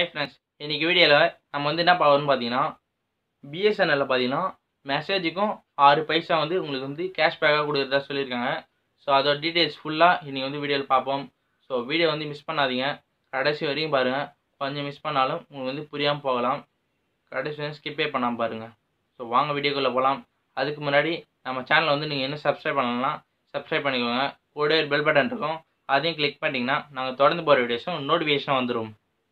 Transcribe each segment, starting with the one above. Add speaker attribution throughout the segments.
Speaker 1: hi friends இன்னைக்கு வீடியோவில் நம்ம வந்து என்ன பார்க்கணும்னு பார்த்தீங்கன்னா பிஎஸ்என்எல்ல பார்த்தீங்கன்னா மெசேஜுக்கும் ஆறு பைசா வந்து உங்களுக்கு வந்து கேஷ்பேக்காக கொடுக்குறதா சொல்லியிருக்காங்க ஸோ அதோட டீட்டெயில்ஸ் ஃபுல்லாக இன்றைக்கி வந்து வீடியோவில் பார்ப்போம் ஸோ வீடியோ வந்து மிஸ் பண்ணாதீங்க கடைசி வரைக்கும் பாருங்கள் கொஞ்சம் மிஸ் பண்ணாலும் உங்களுக்கு வந்து புரியாமல் போகலாம் கடைசி வரைக்கும் ஸ்கிப்பே பண்ணாமல் பாருங்கள் ஸோ வாங்க வீடியோக்குள்ளே போகலாம் அதுக்கு முன்னாடி நம்ம சேனலை வந்து நீங்கள் என்ன சப்ஸ்கிரைப் பண்ணலாம் சப்ஸ்கிரைப் பண்ணிக்கோங்க கூட பெல் பட்டன் இருக்கும் அதையும் கிளிக் பண்ணிட்டீங்கன்னா நாங்கள் தொடர்ந்து போகிற வீடியோஸும் நோட்டிஃபிகேஷன் வந்துடும்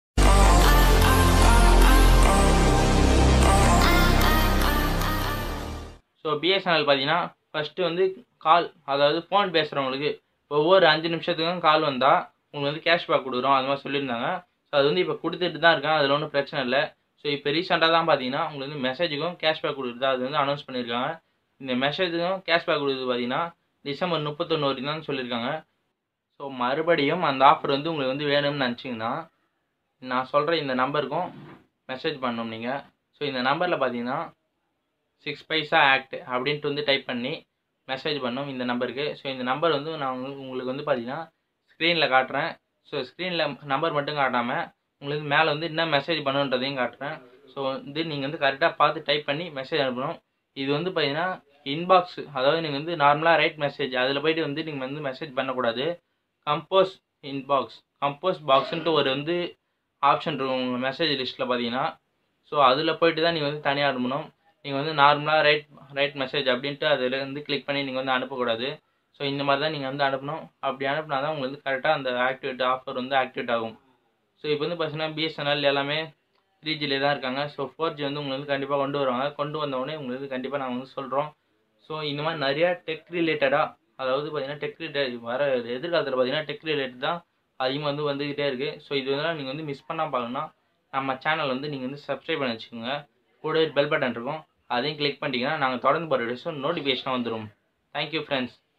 Speaker 1: ஸோ பிஎஸ்என்எல் பார்த்தீங்கன்னா ஃபஸ்ட்டு வந்து கால் அதாவது ஃபோன் பேசுகிறவங்களுக்கு ஒவ்வொரு அஞ்சு நிமிஷத்துக்கும் கால் வந்தால் உங்களுக்கு வந்து கேஷ்பேக் கொடுக்குறோம் அது மாதிரி சொல்லியிருந்தாங்க ஸோ அது வந்து இப்போ கொடுத்துட்டு தான் இருக்கேன் அதில் ஒன்றும் பிரச்சனை இல்லை ஸோ இப்போ ரீசெண்டாக தான் பார்த்தீங்கன்னா உங்களுக்கு வந்து மெசேஜுக்கும் கேஷ்பேக் கொடுக்குறது அது வந்து அனௌன்ஸ் பண்ணியிருக்காங்க இந்த மெசேஜுக்கும் கேஷ்பேக் கொடுக்குறது பார்த்தீங்கன்னா டிசம்பர் முப்பத்தொன்று வரைக்கும் தான் சொல்லியிருக்காங்க ஸோ மறுபடியும் அந்த ஆஃபர் வந்து உங்களுக்கு வந்து வேணும்னு நினச்சிங்கன்னா நான் சொல்கிற இந்த நம்பருக்கும் மெசேஜ் பண்ணணும் நீங்கள் ஸோ இந்த நம்பரில் பார்த்தீங்கன்னா சிக்ஸ் பைசா ஆக்ட் அப்படின்ட்டு வந்து டைப் பண்ணி மெசேஜ் பண்ணோம் இந்த நம்பருக்கு ஸோ இந்த நம்பர் வந்து நான் உங்களுக்கு உங்களுக்கு வந்து பார்த்தீங்கன்னா ஸ்க்ரீனில் காட்டுறேன் ஸோ ஸ்க்ரீனில் நம்பர் மட்டும் காட்டாமல் உங்களுக்கு மேலே வந்து என்ன மெசேஜ் பண்ணுன்றதையும் காட்டுறேன் ஸோ வந்து நீங்கள் வந்து கரெக்டாக பார்த்து டைப் பண்ணி மெசேஜ் அனுப்பணும் இது வந்து பார்த்தீங்கன்னா இன்பாக்ஸ் அதாவது நீங்கள் வந்து நார்மலாக ரைட் மெசேஜ் அதில் போயிட்டு வந்து நீங்கள் வந்து மெசேஜ் பண்ணக்கூடாது கம்போஸ் இன்பாக்ஸ் கம்போஸ் பாக்ஸ்ன்ட்டு ஒரு வந்து ஆப்ஷன் இருக்கும் உங்கள் மெசேஜ் லிஸ்ட்டில் பார்த்தீங்கன்னா ஸோ அதில் போயிட்டு தான் நீங்கள் வந்து தனியாக அனுப்பணும் நீங்கள் வந்து நார்மலாக ரைட் ரைட் மெசேஜ் அப்படின்ட்டு அதில் வந்து கிளிக் பண்ணி நீங்கள் வந்து அனுப்பக்கூடாது ஸோ இந்த மாதிரி தான் நீங்கள் வந்து அனுப்பணும் அப்படி அனுப்புனா தான் உங்களுக்கு வந்து கரெக்டாக அந்த ஆக்டிவேட் ஆஃபர் வந்து ஆக்டிவேட் ஆகும் ஸோ இப்போ வந்து பார்த்தீங்கன்னா பிஎஸ்என்எல் எல்லாமே த்ரீ ஜிலே தான் இருக்காங்க ஸோ ஃபோர் ஜி வந்து உங்களுக்கு வந்து கண்டிப்பாக கொண்டு வருவாங்க கொண்டு வந்தவுடனே உங்களுக்கு கண்டிப்பாக நாங்கள் வந்து சொல்கிறோம் ஸோ இந்த மாதிரி நிறையா டெக் ரிலேட்டடாக அதாவது பார்த்தீங்கன்னா டெக் ரிலேட்டட் வர எதிர்காலத்தில் பார்த்தீங்கன்னா டெக் ரிலேட்டட் தான் அதிகமாக வந்து வந்துக்கிட்டே இருக்குது ஸோ இது வந்து நீங்கள் வந்து மிஸ் பண்ணால் பார்க்கணும்னா நம்ம சேனல் வந்து நீங்கள் வந்து சப்ஸ்கிரைப் பண்ணி வச்சுக்கோங்க கூட பெல் பட்டன் இருக்கும் அதையும் கிளிக் பண்ணிட்டீங்கன்னா நாங்கள் தொடர்ந்து போகிற வீடியோஸும் நோட்டிஃபிகேஷனாக வந்துடும் தேங்க்யூ ஃப்ரெண்ட்ஸ்